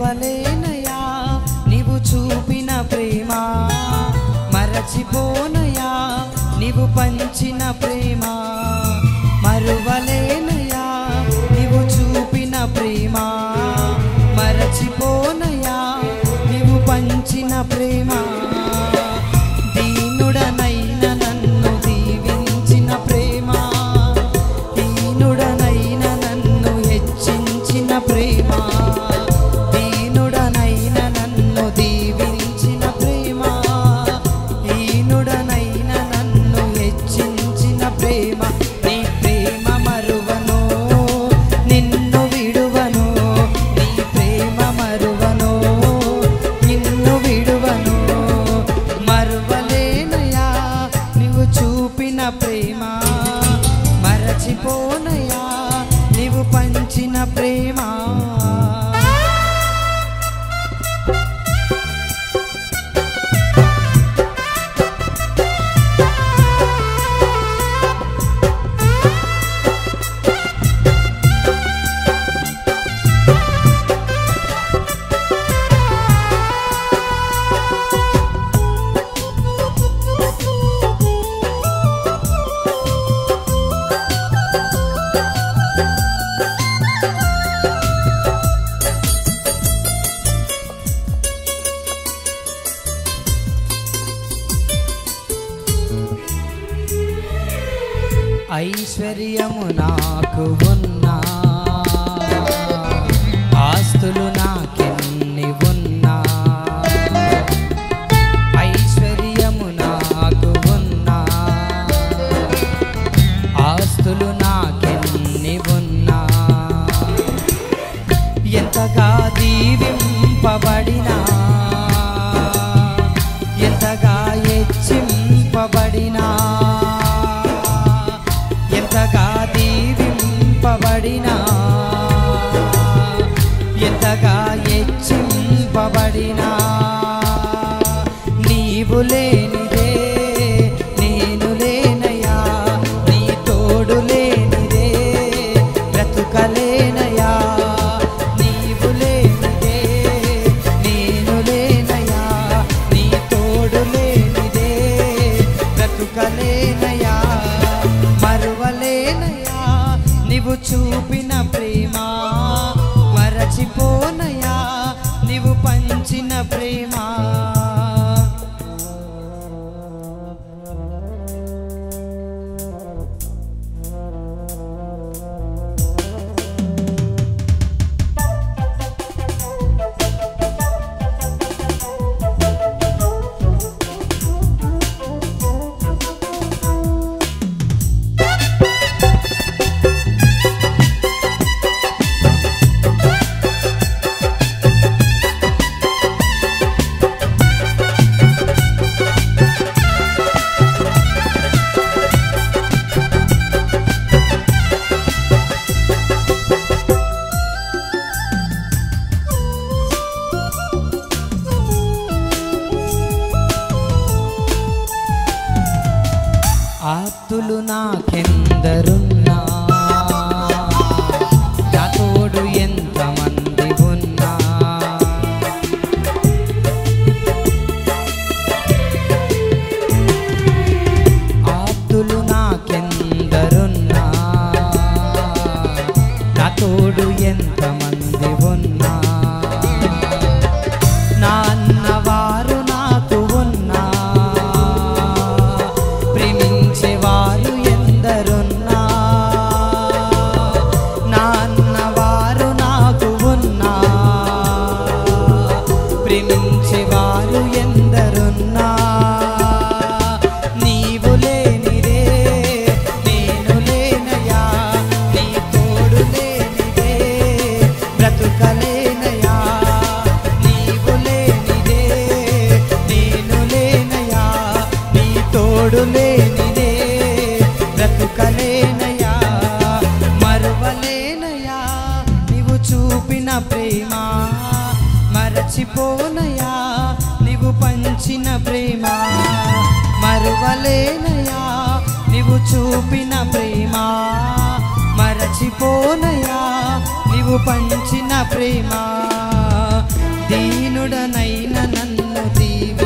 మరువలేనయా నీవు చూపిన ప్రేమ మరచిపోనయా నీవు పంచిన ప్రేమ మరువలేనయా నీవు చూపిన ప్రేమ మరచిపోనయా నీవు పంచిన ప్రేమ దీనుడనైన నన్ను దీవించిన ప్రేమ దీనుడనైన నన్ను హెచ్చించిన ప్రేమ దీనుడనైన నన్ను దీవించిన ప్రేమ దీనుడనైన నన్ను హెచ్చించిన ప్రేమ నీ ప్రేమ మరువను నిన్ను విడువను నీ ప్రేమ మరువను నిన్ను విడువను మరువలేనయా నీవు చూపిన ప్రేమ మరచిపోనయా నీవు పంచిన ప్రేమ ఐశ్వర్యము నాకు ఉన్నా ఆస్తులు నాకెన్ని ఉన్నా ఐశ్వర్యము నాకు ఉన్నా ఆస్తులు నాకెన్ని ఉన్నా ఎంతగా దీవింపబడినా ఎంతగా హెచ్చింపబడినా ఎంతగా దీవింపబడినా ఎంతగా హెచ్చింపబడినా నీవు లేనిదే నేను లేనయా నీ తోడు లేనిదే బ్రతుకలేనయా నీవు లేనిదే నేను లేనయా నీ తోడు లేనిదే బ్రతుకలేనయా మరువలేనయా నీవు చూపిన ప్రేమ మరచిపోనయా నీవు పంచిన ప్రేమ ఆప్తులు నాకెందరున్నా నా తోడు ఎంతమంది ఉన్నా ఆప్తులు నాకెందరున్నా నా తోడు ఎంతమంది ఉన్నా నా అన్నవారు నాకు ఉన్నా ప్రేమించేవారు ఎందరున్నా నా అన్నవారు నాకు ఉన్నా ప్రేమించేవారు ఎందరున్నా నీవు లేనిదే నేను లేనయా నీ తోడు లేనిదే బ్రతుకలేనయా నీవు లేనిదే నేను లేనయా నీ తోడు లేనిదే బ్రతుకలేనయా మరువలేనయా నీవు చూపిన ప్రేమ మరచిపోనయా నీవు పంచిన ప్రేమ మరువలేనయా నీవు చూపిన ప్రేమ మరచిపోనయా నీవు పంచిన ప్రేమ దీనుడనైన నన్ను దీవి